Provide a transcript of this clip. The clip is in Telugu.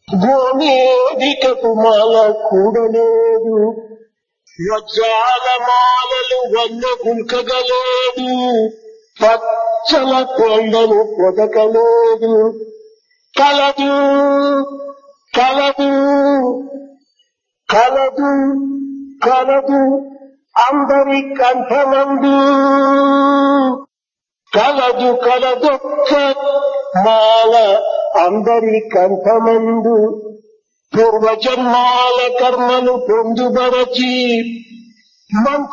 గోమేదికపు మాల కూడలేదు వజ్రాల మాలలు వల్ల గుల్కగలేదు పచ్చల కొండలు పొదకలేదు కలదు కలదు కలదు కలదు అందరి కంఠమందు కలదు కలదొక్క మాల అందరి కంఠమందు పూర్వజన్మాల కర్మలు పొందుబరచి మంచి